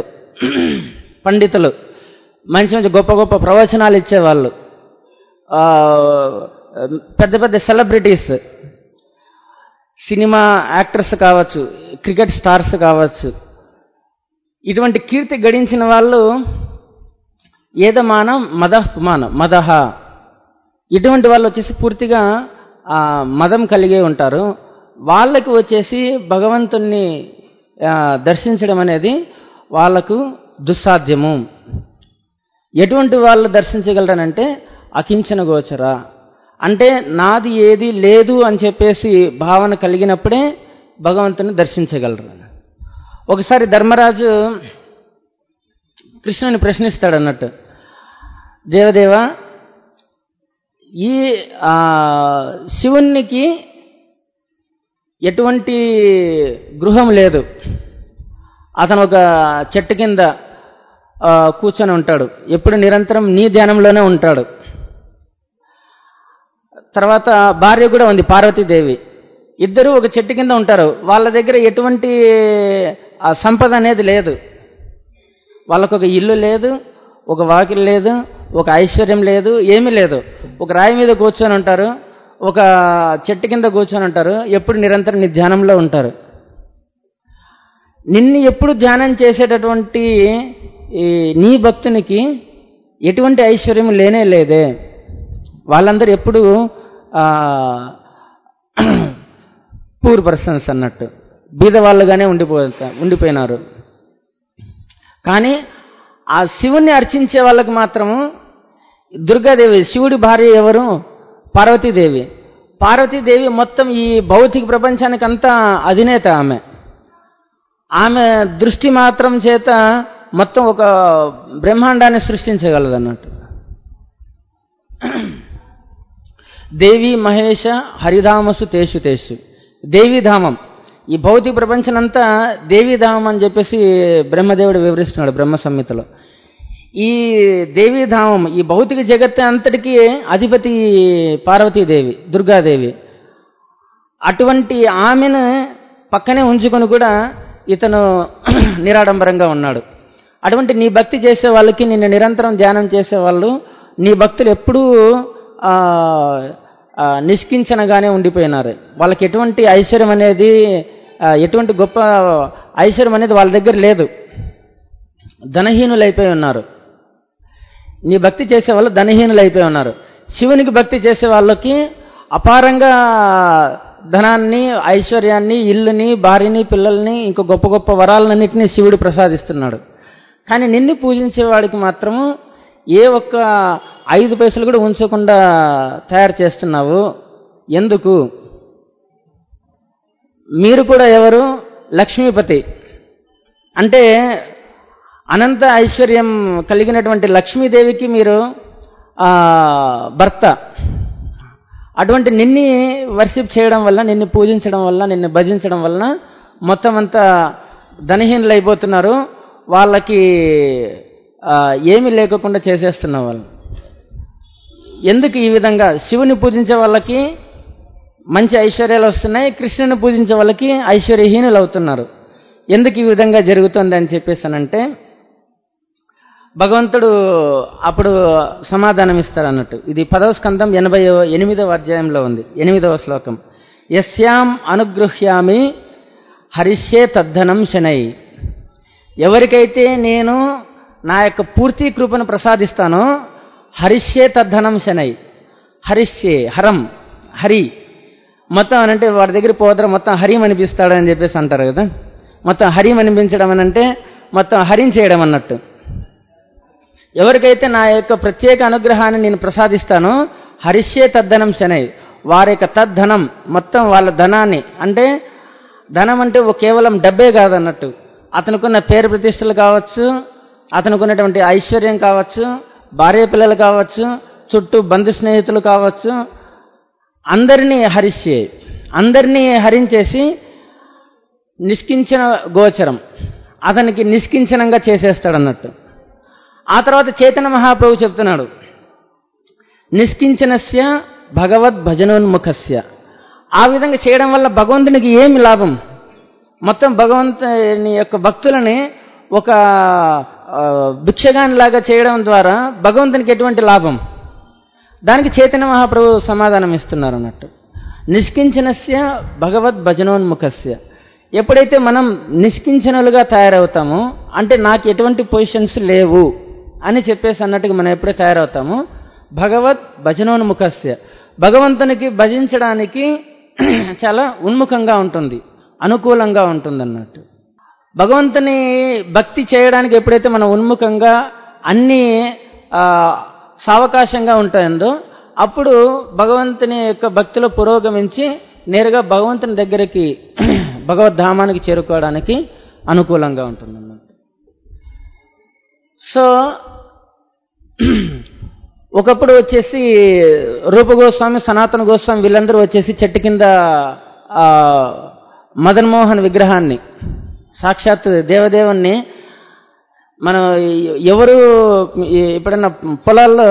పండితులు మంచి మంచి గొప్ప గొప్ప ప్రవచనాలు ఇచ్చేవాళ్ళు ఆ, పెద్ద పెద్ద సెలబ్రిటీస్ సినిమా యాక్టర్స్ కావచ్చు క్రికెట్ స్టార్స్ కావచ్చు ఇటువంటి కీర్తి గడించిన వాళ్ళు ఏదమానం మదహ్మానం మదహ ఇటువంటి వాళ్ళు వచ్చేసి పూర్తిగా ఆ, మదం కలిగే ఉంటారు వాళ్ళకి వచ్చేసి భగవంతుణ్ణి ఆ, దర్శించడం అనేది వాళ్ళకు దుస్సాధ్యము ఎటువంటి వాళ్ళు దర్శించగలరనంటే అకించన గోచర అంటే నాది ఏది లేదు అని చెప్పేసి భావన కలిగినప్పుడే భగవంతుని దర్శించగలరు ఒకసారి ధర్మరాజు కృష్ణుని ప్రశ్నిస్తాడు అన్నట్టు దేవదేవ ఈ ఆ, శివునికి ఎటువంటి గృహం లేదు అతను ఒక చెట్టు కింద ఆ, కూర్చొని ఉంటాడు ఎప్పుడు నిరంతరం నీ ధ్యానంలోనే ఉంటాడు తర్వాత భార్య కూడా ఉంది పార్వతీదేవి ఇద్దరు ఒక చెట్టు కింద ఉంటారు వాళ్ళ దగ్గర ఎటువంటి ఆ సంపద అనేది లేదు వాళ్ళకు ఒక ఇల్లు లేదు ఒక వాకిల్ లేదు ఒక ఐశ్వర్యం లేదు ఏమీ లేదు ఒక రాయి మీద కూర్చొని ఉంటారు ఒక చెట్టు కింద కూర్చొని ఉంటారు ఎప్పుడు నిరంతరం నీ ధ్యానంలో ఉంటారు నిన్ను ఎప్పుడు ధ్యానం చేసేటటువంటి ఈ నీ భక్తునికి ఎటువంటి ఐశ్వర్యం లేనే లేదే వాళ్ళందరూ ఎప్పుడు పూర్ పర్సన్స్ అన్నట్టు బీద వాళ్ళుగానే ఉండిపోతా ఉండిపోయినారు కానీ ఆ శివుణ్ణి అర్చించే వాళ్ళకి మాత్రము దుర్గాదేవి శివుడి భార్య ఎవరు పార్వతీదేవి పార్వతీదేవి మొత్తం ఈ భౌతిక ప్రపంచానికి అంతా అధినేత ఆమె ఆమె దృష్టి మాత్రం చేత మొత్తం ఒక బ్రహ్మాండాన్ని సృష్టించగలదు అన్నట్టు దేవి మహేష హరిధామసు తేషు తేషు దేవీధామం ఈ భౌతిక ప్రపంచనంతా దేవీధామం అని చెప్పేసి బ్రహ్మదేవుడు వివరిస్తున్నాడు బ్రహ్మ సంహితలో ఈ దేవీధామం ఈ భౌతిక జగత్తు అంతటికీ అధిపతి పార్వతీదేవి దుర్గాదేవి అటువంటి ఆమెను పక్కనే ఉంచుకొని కూడా ఇతను నిరాడంబరంగా ఉన్నాడు అటువంటి నీ భక్తి చేసే వాళ్ళకి నిన్ను నిరంతరం ధ్యానం చేసే వాళ్ళు నీ భక్తులు ఎప్పుడూ ఆ, ఆ, నిష్కించనగానే ఉండిపోయినారు వాళ్ళకి ఎటువంటి ఐశ్వర్యం అనేది ఆ, ఎటువంటి గొప్ప ఐశ్వర్యం అనేది వాళ్ళ దగ్గర లేదు ధనహీనులైపోయి ఉన్నారు నీ భక్తి చేసే వాళ్ళు ధనహీనులు అయిపోయి ఉన్నారు శివునికి భక్తి చేసే వాళ్ళకి అపారంగా ధనాన్ని ఐశ్వర్యాన్ని ఇల్లుని భార్యని పిల్లల్ని ఇంకో గొప్ప గొప్ప వరాలన్నింటినీ శివుడు ప్రసాదిస్తున్నాడు కానీ నిన్ను పూజించే వాడికి మాత్రము ఏ ఒక్క ఐదు పైసలు కూడా ఉంచకుండా తయారు చేస్తున్నావు ఎందుకు మీరు కూడా ఎవరు లక్ష్మీపతి అంటే అనంత ఐశ్వర్యం కలిగినటువంటి లక్ష్మీదేవికి మీరు ఆ, భర్త అటువంటి నిన్ని వర్షిప్ చేయడం వల్ల నిన్ను పూజించడం వల్ల నిన్ను భజించడం వలన మొత్తం అంతా ధనహీనులు అయిపోతున్నారు వాళ్ళకి ఆ, ఏమీ లేకుండా చేసేస్తున్నావు వాళ్ళు ఎందుకు ఈ విధంగా శివుని పూజించే వాళ్ళకి మంచి ఐశ్వర్యాలు వస్తున్నాయి కృష్ణుని పూజించే వాళ్ళకి ఐశ్వర్యహీనులు అవుతున్నారు ఎందుకు ఈ విధంగా జరుగుతుంది అని చెప్పేసానంటే భగవంతుడు అప్పుడు సమాధానం ఇస్తాడు అన్నట్టు ఇది పదవ స్కందం ఎనభై ఎనిమిదవ అధ్యాయంలో ఉంది ఎనిమిదవ శ్లోకం యస్యాం అనుగృహ్యామి హరిష్యే తద్ధనం శనై ఎవరికైతే నేను నా యొక్క పూర్తి కృపను ప్రసాదిస్తానో హరిష్యే తద్ధనం శనై హరిష్యే హరం హరి మొత్తం అనంటే వాడి దగ్గర పోదర మొత్తం హరిం అనిపిస్తాడు అని చెప్పేసి అంటారు కదా మొత్తం హరిం అనిపించడం అని అంటే మొత్తం హరించేయడం అన్నట్టు ఎవరికైతే నా యొక్క ప్రత్యేక అనుగ్రహాన్ని నేను ప్రసాదిస్తానో హరిష్యే తద్ధనం శనై వారి యొక్క తద్ధనం మొత్తం వాళ్ళ ధనాన్ని అంటే ధనం అంటే ఓ కేవలం డబ్బే కాదన్నట్టు అతనుకున్న పేరు ప్రతిష్టలు కావచ్చు అతనుకున్నటువంటి ఐశ్వర్యం కావచ్చు భార్య పిల్లలు కావచ్చు చుట్టూ బంధు స్నేహితులు కావచ్చు అందరినీ హరిష్యే అందరినీ హరించేసి నిష్కించిన గోచరం అతనికి నిష్కించనంగా చేసేస్తాడు అన్నట్టు ఆ తర్వాత చైతన్య మహాప్రభు చెప్తున్నాడు నిష్కించనస్య భగవద్ భజనోన్ముఖస్య ఆ విధంగా చేయడం వల్ల భగవంతునికి ఏమి లాభం మొత్తం భగవంతుని యొక్క భక్తులని ఒక ఆ, భిక్షగానిలాగా చేయడం ద్వారా భగవంతునికి ఎటువంటి లాభం దానికి చైతన్య మహాప్రభు సమాధానం ఇస్తున్నారు అన్నట్టు నిష్కించనస్య భగవద్ భజనోన్ముఖస్య ఎప్పుడైతే మనం నిష్కించనులుగా తయారవుతామో అంటే నాకు ఎటువంటి పొజిషన్స్ లేవు అని చెప్పేసి అన్నట్టుగా మనం ఎప్పుడైతే తయారవుతామో భగవద్ భజనోన్ముఖస్య భగవంతునికి భజించడానికి చాలా ఉన్ముఖంగా ఉంటుంది అనుకూలంగా ఉంటుంది అన్నట్టు భగవంతుని భక్తి చేయడానికి ఎప్పుడైతే మనం ఉన్ముఖంగా అన్ని ఆ, సావకాశంగా ఉంటాయందో అప్పుడు భగవంతుని యొక్క భక్తిలో పురోగమించి నేరుగా భగవంతుని దగ్గరికి భగవద్ధామానికి చేరుకోవడానికి అనుకూలంగా ఉంటుంది అన్నమాట సో ఒకప్పుడు వచ్చేసి రూప గోస్వామి సనాతన గోస్వామి వీళ్ళందరూ వచ్చేసి చెట్టు కింద ఆ, మదన్ మోహన్ విగ్రహాన్ని సాక్షాత్ దేవదేవుణ్ణి మనం ఎవరు ఈ- ఎప్పుడైనా పొలాల్లో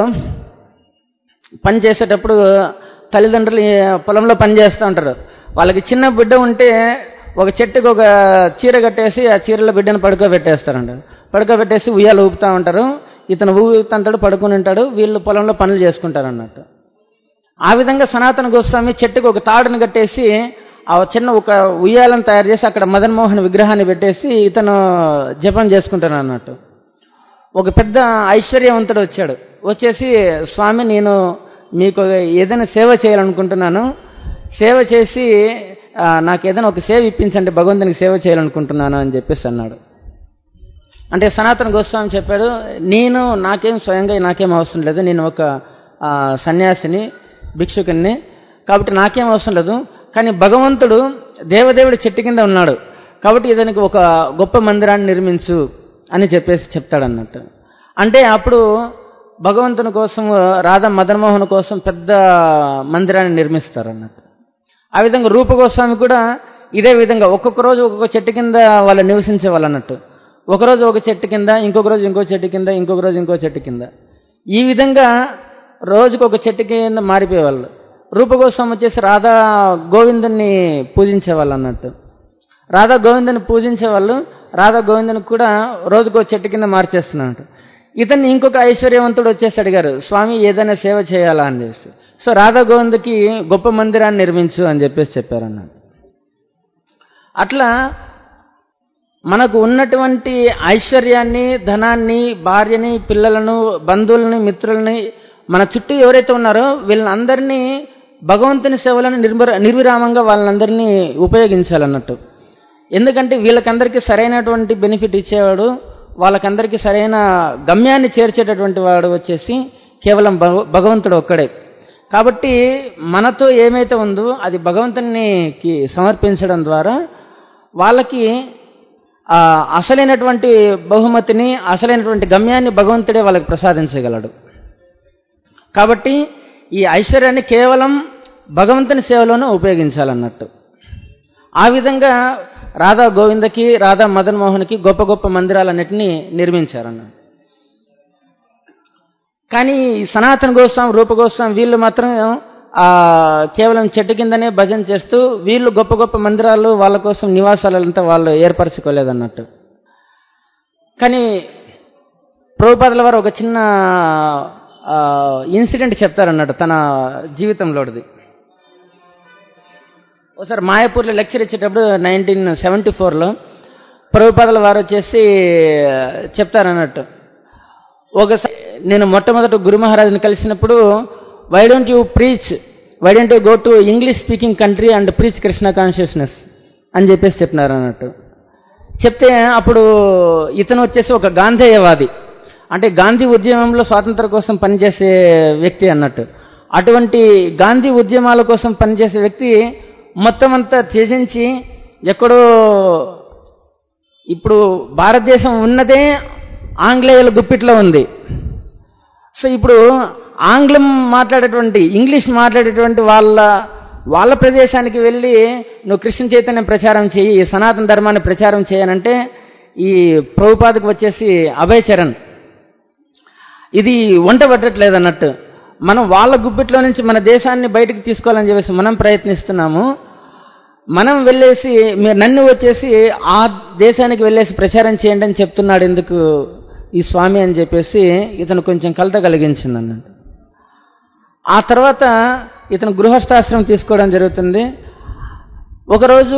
పని చేసేటప్పుడు తల్లిదండ్రులు ఈ పొలంలో పని చేస్తూ ఉంటారు వాళ్ళకి చిన్న బిడ్డ ఉంటే ఒక చెట్టుకు ఒక చీర కట్టేసి ఆ చీరలో బిడ్డను పడుకోబెట్టేస్తారంట పడుకోబెట్టేసి ఉయ్యాలు ఊపుతూ ఉంటారు ఇతను ఊపుతుంటాడు పడుకుని ఉంటాడు వీళ్ళు పొలంలో పనులు చేసుకుంటారు అన్నట్టు ఆ విధంగా సనాతన గోస్వామి చెట్టుకు ఒక తాడును కట్టేసి ఆ చిన్న ఒక ఉయ్యాలను తయారు చేసి అక్కడ మదన్ మోహన్ విగ్రహాన్ని పెట్టేసి ఇతను జపం చేసుకుంటాను అన్నట్టు ఒక పెద్ద ఐశ్వర్యవంతుడు వచ్చాడు వచ్చేసి స్వామి నేను మీకు ఏదైనా సేవ చేయాలనుకుంటున్నాను సేవ చేసి ఆ, నాకు ఏదైనా ఒక సేవ ఇప్పించండి భగవంతునికి సేవ చేయాలనుకుంటున్నాను అని చెప్పేసి అన్నాడు అంటే సనాతన గోస్వామి చెప్పాడు నేను నాకేం స్వయంగా నాకేం అవసరం లేదు నేను ఒక ఆ, సన్యాసిని భిక్షుకుని కాబట్టి నాకేం అవసరం లేదు కానీ భగవంతుడు దేవదేవుడి చెట్టు కింద ఉన్నాడు కాబట్టి ఇతనికి ఒక గొప్ప మందిరాన్ని నిర్మించు అని చెప్పేసి చెప్తాడన్నట్టు అంటే అప్పుడు భగవంతుని కోసం రాధా మదన్మోహన్ కోసం పెద్ద మందిరాన్ని నిర్మిస్తారు అన్నట్టు ఆ విధంగా రూపగోస్వామి కూడా ఇదే విధంగా ఒక్కొక్క రోజు ఒక్కొక్క చెట్టు కింద వాళ్ళు నివసించే వాళ్ళు అన్నట్టు ఒకరోజు ఒక చెట్టు కింద ఇంకొక రోజు ఇంకో చెట్టు కింద ఇంకొక రోజు ఇంకో చెట్టు కింద ఈ విధంగా రోజుకు ఒక చెట్టు కింద మారిపోయేవాళ్ళు రూపగోస్వామి వచ్చేసి రాధా గోవిందుని పూజించేవాళ్ళు అన్నట్టు రాధా గోవిందని పూజించే వాళ్ళు రాధా గోవిందని కూడా రోజుకో చెట్టు కింద మార్చేస్తున్నట్టు ఇతన్ని ఇంకొక ఐశ్వర్యవంతుడు వచ్చేసి అడిగారు స్వామి ఏదైనా సేవ చేయాలా అని చెప్పేసి సో రాధా గోవిందకి గొప్ప మందిరాన్ని నిర్మించు అని చెప్పేసి చెప్పారు అన్నట్టు అట్లా మనకు ఉన్నటువంటి ఐశ్వర్యాన్ని ధనాన్ని భార్యని పిల్లలను బంధువులని మిత్రులని మన చుట్టూ ఎవరైతే ఉన్నారో వీళ్ళందరినీ భగవంతుని సేవలను నిర్మర నిర్విరామంగా వాళ్ళందరినీ ఉపయోగించాలన్నట్టు ఎందుకంటే వీళ్ళకందరికీ సరైనటువంటి బెనిఫిట్ ఇచ్చేవాడు వాళ్ళకందరికీ సరైన గమ్యాన్ని చేర్చేటటువంటి వాడు వచ్చేసి కేవలం భగ- భగవంతుడు ఒక్కడే కాబట్టి మనతో ఏమైతే ఉందో అది భగవంతునికి సమర్పించడం ద్వారా వాళ్ళకి ఆ అసలైనటువంటి బహుమతిని అసలైనటువంటి గమ్యాన్ని భగవంతుడే వాళ్ళకి ప్రసాదించగలడు కాబట్టి ఈ ఐశ్వర్యాన్ని కేవలం భగవంతుని సేవలోనే ఉపయోగించాలన్నట్టు ఆ విధంగా రాధా గోవిందకి రాధా మదన్ మోహన్కి గొప్ప గొప్ప మందిరాలన్నిటినీ నిర్మించారన్నట్టు కానీ ఈ సనాతన గోస్వామి రూప గోస్వామి వీళ్ళు మాత్రం ఆ కేవలం చెట్టు కిందనే భజన చేస్తూ వీళ్ళు గొప్ప గొప్ప మందిరాలు వాళ్ళ కోసం నివాసాలంతా వాళ్ళు ఏర్పరచుకోలేదన్నట్టు కానీ ప్రభుపాదుల వారు ఒక చిన్న ఇన్సిడెంట్ చెప్తారన్నట్టు తన జీవితంలోది ఒకసారి మాయాపూర్లో లెక్చర్ ఇచ్చేటప్పుడు నైన్టీన్ సెవెంటీ ఫోర్లో ప్రభుపాదుల వారు వచ్చేసి చెప్తారన్నట్టు ఒకసారి నేను మొట్టమొదట గురు మహారాజుని కలిసినప్పుడు why don't you preach why don't you go to English speaking country and preach Krishna consciousness అని చెప్పేసి చెప్పినారు అన్నట్టు చెప్తే అప్పుడు ఇతను వచ్చేసి ఒక గాంధేయవాది అంటే గాంధీ ఉద్యమంలో స్వాతంత్రం కోసం పనిచేసే వ్యక్తి అన్నట్టు అటువంటి గాంధీ ఉద్యమాల కోసం పనిచేసే వ్యక్తి మొత్తం అంతా త్యజించి ఎక్కడో ఇప్పుడు భారతదేశం ఉన్నదే ఆంగ్లేయుల గుప్పిట్లో ఉంది సో ఇప్పుడు ఆంగ్లం మాట్లాడేటువంటి ఇంగ్లీష్ మాట్లాడేటువంటి వాళ్ళ వాళ్ళ ప్రదేశానికి వెళ్ళి నువ్వు కృష్ణ చైతన్యం ప్రచారం చేయి ఈ సనాతన ధర్మాన్ని ప్రచారం చేయనంటే ఈ ప్రభుపాదకు వచ్చేసి అభయ్ చరణ్ ఇది వంట పట్టట్లేదు అన్నట్టు మనం వాళ్ళ గుప్పిట్లో నుంచి మన దేశాన్ని బయటకు తీసుకోవాలని చెప్పేసి మనం ప్రయత్నిస్తున్నాము మనం వెళ్ళేసి మీరు నన్ను వచ్చేసి ఆ దేశానికి వెళ్ళేసి ప్రచారం చేయండి అని చెప్తున్నాడు ఎందుకు ఈ స్వామి అని చెప్పేసి ఇతను కొంచెం కలత కలిగించింది అన్నట్టు ఆ తర్వాత ఇతను గృహస్థాశ్రమం తీసుకోవడం జరుగుతుంది ఒకరోజు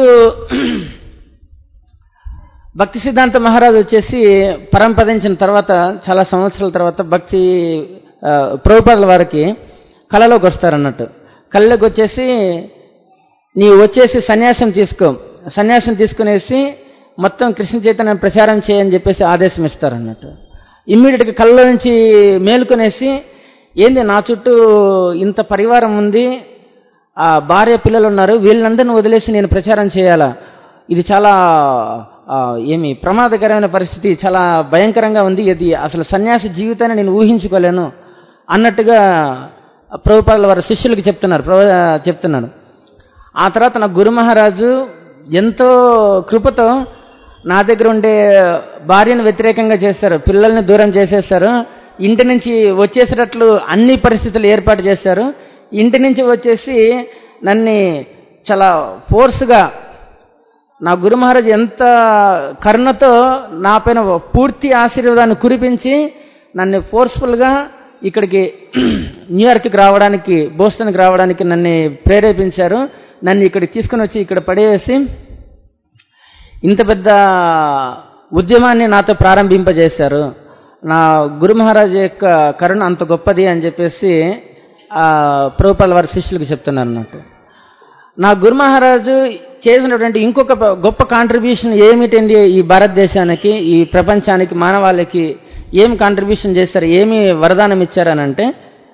భక్తి సిద్ధాంత మహారాజు వచ్చేసి పరంపదించిన తర్వాత చాలా సంవత్సరాల తర్వాత భక్తి ఆ, ప్రభుపాదుల వారికి కళలోకి వస్తారన్నట్టు కళ్ళలోకి వచ్చేసి నీవు వచ్చేసి సన్యాసం తీసుకో సన్యాసం తీసుకునేసి మొత్తం కృష్ణ చైతన్యం ప్రచారం చేయని చెప్పేసి ఆదేశం ఇస్తారన్నట్టు ఇమ్మీడియట్గా కళ్ళ నుంచి మేలుకొనేసి ఏంది నా చుట్టూ ఇంత పరివారం ఉంది ఆ భార్య పిల్లలు ఉన్నారు వీళ్ళందరిని వదిలేసి నేను ప్రచారం చేయాలా ఇది చాలా ఆ, ఏమి ప్రమాదకరమైన పరిస్థితి చాలా భయంకరంగా ఉంది ఇది అసలు సన్యాసి జీవితాన్ని నేను ఊహించుకోలేను అన్నట్టుగా ప్రభుపాదుల వారి శిష్యులకి చెప్తున్నారు ప్రభు చెప్తున్నాడు ఆ తర్వాత నా గురు మహారాజు ఎంతో కృపతో నా దగ్గర ఉండే భార్యను వ్యతిరేకంగా చేశారు పిల్లల్ని దూరం చేసేస్తారు ఇంటి నుంచి వచ్చేసేటట్లు అన్ని పరిస్థితులు ఏర్పాటు చేశారు ఇంటి నుంచి వచ్చేసి నన్ను చాలా ఫోర్స్గా నా గురు మహారాజ్ ఎంత కరుణతో నా పైన పూర్తి ఆశీర్వాదాన్ని కురిపించి నన్ను ఫోర్స్ఫుల్గా ఇక్కడికి న్యూయార్క్కి రావడానికి బోస్టన్కి రావడానికి నన్ను ప్రేరేపించారు నన్ను ఇక్కడికి తీసుకుని వచ్చి ఇక్కడ పడేసి ఇంత పెద్ద ఉద్యమాన్ని నాతో ప్రారంభింపజేశారు నా గురు మహారాజ్ యొక్క కరుణ అంత గొప్పది అని చెప్పేసి ఆ ప్రభుపాల వారి శిష్యులకు చెప్తున్నారు అన్నట్టు నా గురు మహారాజు చేసినటువంటి ఇంకొక ప- గొప్ప కాంట్రిబ్యూషన్ ఏమిటండి ఈ భారతదేశానికి ఈ ప్రపంచానికి మానవాళికి ఏం కాంట్రిబ్యూషన్ చేశారు ఏమి వరదానం ఇచ్చారనంటే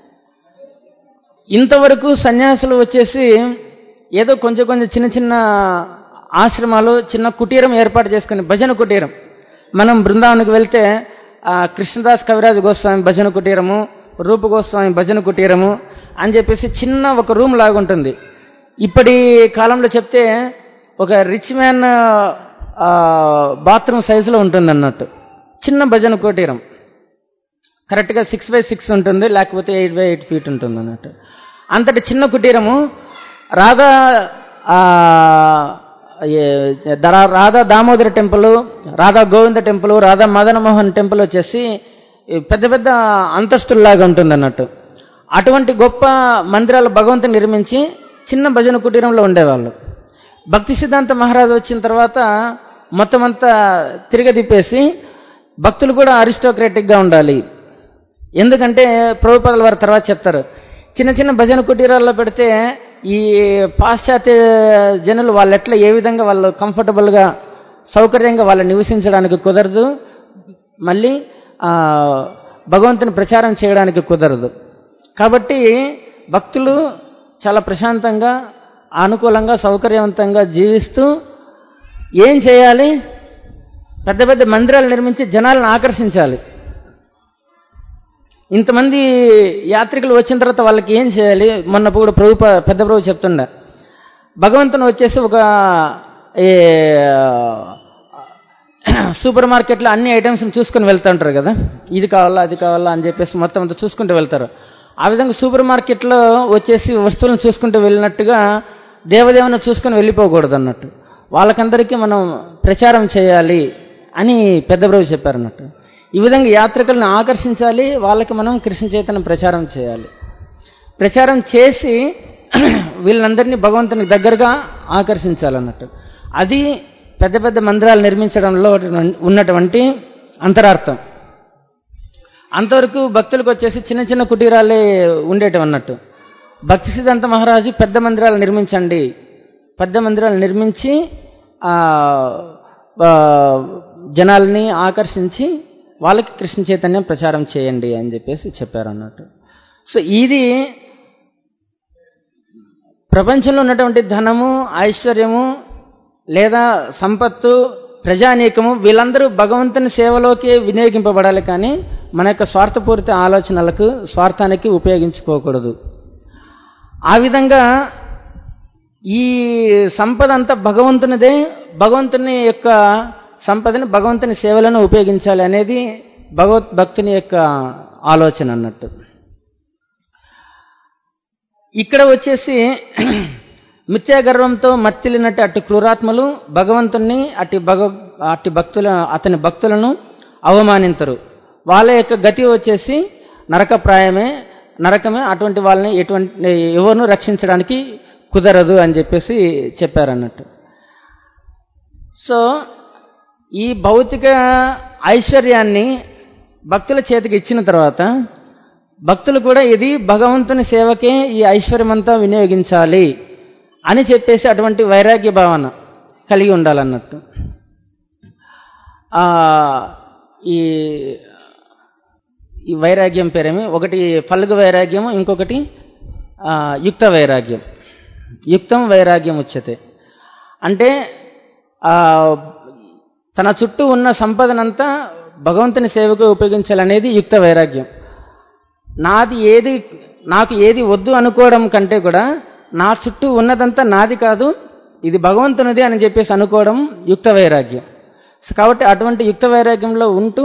ఇంతవరకు సన్యాసులు వచ్చేసి ఏదో కొంచెం కొంచెం చిన్న చిన్న ఆశ్రమాలు చిన్న కుటీరం ఏర్పాటు చేసుకుని భజన కుటీరం మనం బృందావనికి వెళ్తే ఆ కృష్ణదాస్ కవిరాజు గోస్వామి భజన కుటీరము రూప గోస్వామి భజన కుటీరము అని చెప్పేసి చిన్న ఒక రూమ్ లాగా ఉంటుంది ఇప్పటి కాలంలో చెప్తే ఒక రిచ్ మ్యాన్ బాత్రూమ్ సైజులో ఉంటుంది అన్నట్టు చిన్న భజన కుటీరం కరెక్ట్గా సిక్స్ బై సిక్స్ ఉంటుంది లేకపోతే ఎయిట్ బై ఎయిట్ ఫీట్ ఉంటుంది అన్నట్టు అంతటి చిన్న కుటీరము రాధా ఆ, ఏ- దరా- Radha Damodara temple Radha Govinda temple Radha Madana Mohan temple వచ్చేసి ఈ పెద్ద పెద్ద అంతస్తుల్లాగా ఉంటుంది అన్నట్టు అటువంటి గొప్ప మందిరాలు భగవంతుని నిర్మించి చిన్న భజన కుటీరంలో ఉండేవాళ్ళు భక్తి సిద్ధాంత మహారాజు వచ్చిన తర్వాత మొత్తం అంతా తిరగదిప్పేసి భక్తులు కూడా అరిస్టోక్రాటిక్గా ఉండాలి ఎందుకంటే ప్రభుపాదుల వారి తర్వాత చెప్తారు చిన్న చిన్న భజన కుటీరాల్లో పెడితే ఈ పాశ్చాత్య జనులు వాళ్ళు ఎట్లా ఏ విధంగా వాళ్ళు కంఫర్టబుల్గా సౌకర్యంగా వాళ్ళు నివసించడానికి కుదరదు మళ్ళీ ఆ, భగవంతుని ప్రచారం చేయడానికి కుదరదు కాబట్టి భక్తులు చాలా ప్రశాంతంగా అనుకూలంగా సౌకర్యవంతంగా జీవిస్తూ ఏం చేయాలి పెద్ద పెద్ద మందిరాలు నిర్మించి జనాలను ఆకర్షించాలి ఇంతమంది యాత్రికులు వచ్చిన తర్వాత వాళ్ళకి ఏం చేయాలి మొన్న కూడా ప్రభు పెద్ద ప్రభు చెప్తుండ భగవంతుని వచ్చేసి ఒక ఏ, సూపర్ మార్కెట్లో అన్ని ఐటమ్స్ చూసుకొని వెళ్తుంటారు కదా ఇది కావాలా అది కావాలా అని చెప్పేసి మొత్తం అంతా చూసుకుంటూ వెళ్తారు ఆ విధంగా సూపర్ మార్కెట్లో వచ్చేసి వస్తువులను చూసుకుంటూ వెళ్ళినట్టుగా దేవదేవుని చూసుకొని వెళ్ళిపోకూడదు అన్నట్టు వాళ్ళకందరికీ మనం ప్రచారం చేయాలి అని పెద్ద ప్రభు చెప్పారన్నట్టు ఈ విధంగా యాత్రికులను ఆకర్షించాలి వాళ్ళకి మనం కృష్ణ చైతన్యం ప్రచారం చేయాలి ప్రచారం చేసి వీళ్ళందరినీ భగవంతునికి దగ్గరగా ఆకర్షించాలన్నట్టు అది పెద్ద పెద్ద మందిరాలు నిర్మించడంలో ఉన్నటువంటి అంతరార్థం అంతవరకు భక్తులకు వచ్చేసి చిన్న చిన్న కుటీరాలే ఉండేటివి అన్నట్టు భక్తి సిద్ధాంత మహారాజు పెద్ద మందిరాలు నిర్మించండి పెద్ద మందిరాలు నిర్మించి ఆ, ఆ, జనాల్ని ఆకర్షించి వాళ్ళకి కృష్ణ చైతన్యం ప్రచారం చేయండి అని చెప్పేసి చెప్పారు అన్నట్టు సో ఇది ప్రపంచంలో ఉన్నటువంటి ధనము ఐశ్వర్యము లేదా సంపత్తు ప్రజానీకము వీళ్ళందరూ భగవంతుని సేవలోకి వినియోగింపబడాలి కానీ మన యొక్క స్వార్థపూరిత ఆలోచనలకు స్వార్థానికి ఉపయోగించుకోకూడదు ఆ విధంగా ఈ సంపద అంతా భగవంతునిదే భగవంతుని యొక్క సంపదని భగవంతుని సేవలను ఉపయోగించాలి అనేది భగవత్ భక్తుని యొక్క ఆలోచన అన్నట్టు ఇక్కడ వచ్చేసి మిథ్యాగర్వంతో మత్తిలినట్టు అట్టి క్రూరాత్మలు భగవంతుణ్ణి అట్టి భగ అట్టి భక్తుల అతని భక్తులను అవమానించరు వాళ్ళ యొక్క గతి వచ్చేసి నరకప్రాయమే నరకమే అటువంటి వాళ్ళని ఎటువంటి ఎవరిను రక్షించడానికి కుదరదు అని చెప్పేసి చెప్పారన్నట్టు సో ఈ భౌతిక ఐశ్వర్యాన్ని భక్తుల చేతికి ఇచ్చిన తర్వాత భక్తులు కూడా ఇది భగవంతుని సేవకే ఈ ఐశ్వర్యమంతా వినియోగించాలి అని చెప్పేసి అటువంటి వైరాగ్య భావన కలిగి ఉండాలన్నట్టు ఆ, ఈ ఈ వైరాగ్యం పేరేమి ఒకటి ఫల్గు వైరాగ్యం ఇంకొకటి ఆ, యుక్త వైరాగ్యం యుక్తం వైరాగ్యం ఉచ్యతే అంటే ఆ, తన చుట్టూ ఉన్న సంపదనంతా భగవంతుని సేవకు ఉపయోగించాలనేది యుక్త వైరాగ్యం నాది ఏది నాకు ఏది వద్దు అనుకోవడం కంటే కూడా నా చుట్టూ ఉన్నదంతా నాది కాదు ఇది భగవంతునిది అని చెప్పేసి అనుకోవడం యుక్త వైరాగ్యం సో కాబట్టి అటువంటి యుక్త వైరాగ్యంలో ఉంటూ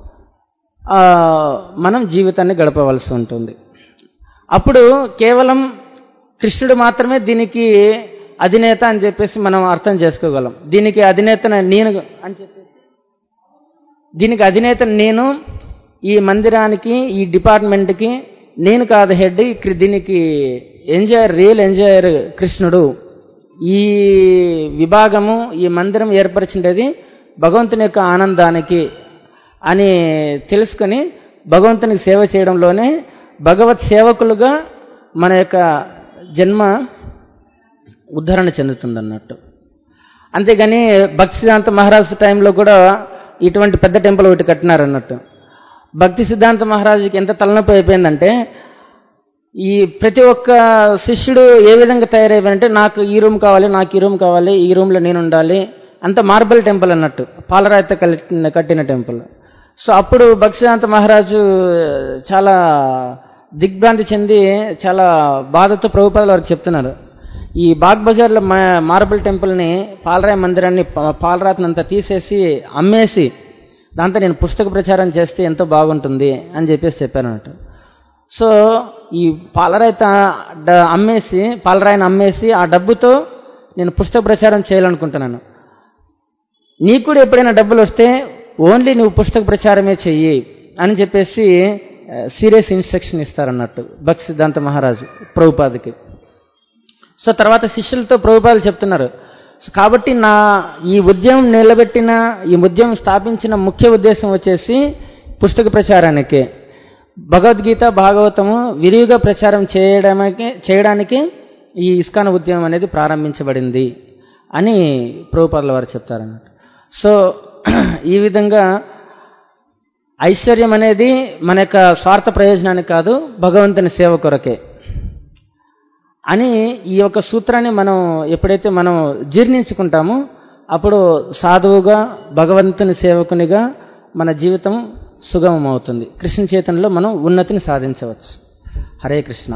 ఆ, మనం జీవితాన్ని గడపవలసి ఉంటుంది అప్పుడు కేవలం కృష్ణుడు మాత్రమే దీనికి అధినేత అని చెప్పేసి మనం అర్థం చేసుకోగలం దీనికి అధినేత నేను అని చెప్పేసి దీనికి అధినేత నేను ఈ మందిరానికి ఈ డిపార్ట్మెంట్కి నేను కాదు హెడ్ ఇక్కడ దీనికి ఎంజాయర్ రియల్ ఎంజాయర్ కృష్ణుడు ఈ విభాగము ఈ మందిరం ఏర్పరిచినది భగవంతుని యొక్క ఆనందానికి అని తెలుసుకొని భగవంతునికి సేవ చేయడంలోనే భగవత్ సేవకులుగా మన యొక్క జన్మ ఉద్ధరణ చెందుతుందన్నట్టు అంతేగాని భక్తి సిద్ధాంత మహారాజ్ టైంలో కూడా ఇటువంటి పెద్ద టెంపుల్ ఒకటి కట్టినారన్నట్టు భక్తి సిద్ధాంత మహారాజుకి ఎంత తలనొప్పి అయిపోయిందంటే ఈ ప్రతి ఒక్క శిష్యుడు ఏ విధంగా తయారైపోయారంటే నాకు ఈ రూమ్ కావాలి నాకు ఈ రూమ్ కావాలి ఈ రూమ్లో నేను ఉండాలి అంత మార్బల్ టెంపుల్ అన్నట్టు పాలరాయితో కట్టిన కట్టిన టెంపుల్ సో అప్పుడు భక్తిసిద్ధాంత మహారాజు చాలా దిగ్భ్రాంతి చెంది చాలా బాధతో ప్రభుపాదుల వారికి చెప్తున్నారు ఈ బాగ్ బజార్లో మా- మార్బల్ టెంపుల్ని పాలరాయి మందిరాన్ని ప- పాలరాతిని అంతా తీసేసి అమ్మేసి దాంతో నేను పుస్తక ప్రచారం చేస్తే ఎంతో బాగుంటుంది అని చెప్పేసి చెప్పాను అన్నట్టు సో ఈ పాలరాయి తా- డ- అమ్మేసి పాలరాయిని అమ్మేసి ఆ డబ్బుతో నేను పుస్తక ప్రచారం చేయాలనుకుంటున్నాను నీకు కూడా ఎప్పుడైనా డబ్బులు వస్తే ఓన్లీ నువ్వు పుస్తక ప్రచారమే చెయ్యి అని చెప్పేసి సీరియస్ ఇన్స్ట్రక్షన్ ఇస్తారన్నట్టు భక్తి సిద్ధాంత మహారాజు ప్రభుపాదకి సో తర్వాత శిష్యులతో ప్రభుపాదులు చెప్తున్నారు సో కాబట్టి నా ఈ ఉద్యమం నిలబెట్టిన ఈ ఉద్యమం స్థాపించిన ముఖ్య ఉద్దేశం వచ్చేసి పుస్తక ప్రచారానికే భగవద్గీత భాగవతము విరివిగా ప్రచారం చేయడానికి చేయడానికి ఈ ఇస్కాన్ ఉద్యమం అనేది ప్రారంభించబడింది అని ప్రభుపాదుల వారు చెప్తారన్నట్టు సో ఈ విధంగా ఐశ్వర్యం అనేది మన యొక్క స్వార్థ ప్రయోజనానికి కాదు భగవంతుని సేవ కొరకే అని ఈ యొక్క సూత్రాన్ని మనం ఎప్పుడైతే మనం జీర్ణించుకుంటామో అప్పుడు సాధువుగా భగవంతుని సేవకునిగా మన జీవితం సుగమం అవుతుంది కృష్ణ చేతనలో మనం ఉన్నతిని సాధించవచ్చు హరే కృష్ణ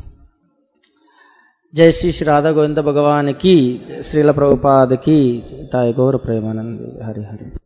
జై శ్రీ శ్రీ రాధా గోవింద భగవానికి శ్రీల ప్రభుపాదకి తాయి గౌర ప్రేమానంది హరి హరి